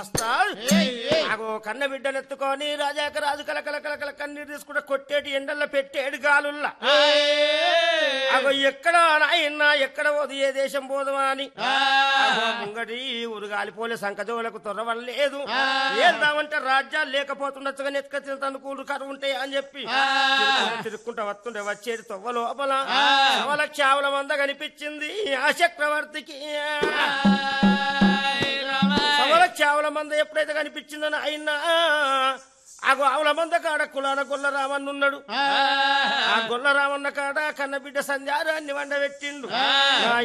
అగో కన్న బిడ్డనెత్తుకొని రాజాక రాజు కల కల కల కల కన్నీరు తీసుకుంటే కొట్టేటి ఎండల్లో పెట్టేడు గాలుల్లా అగో ఎక్కడ నాయన్న ఎక్కడ పోదు ఏ దేశం పోదువా అని అగో ముంగటి ఊరు గాలిపోలే సంకజోలకు తొరవలేదు ఏద్దామంటే రాజ్యాలు లేకపోతుండొచ్చు కానీ ఎత్తుక తనుకూలు కరువు ఉంటాయి అని చెప్పి తిరుక్కుంటూ తిరుక్కుంటా వస్తుంటే వచ్చేది తొవ్వ లోపల సవల చావల మంద కనిపించింది ఆ చక్రవర్తికి సవల చావల మంద ఎప్పుడైతే కనిపించిందని అయినా అగో ఆవుల మంద కాడ కులాన గొల్ల రామన్న ఉన్నాడు ఆ గొల్ల రామన్న కాడ కన్నబిడ్డ సంజారాన్ని వండబెట్టిండు నా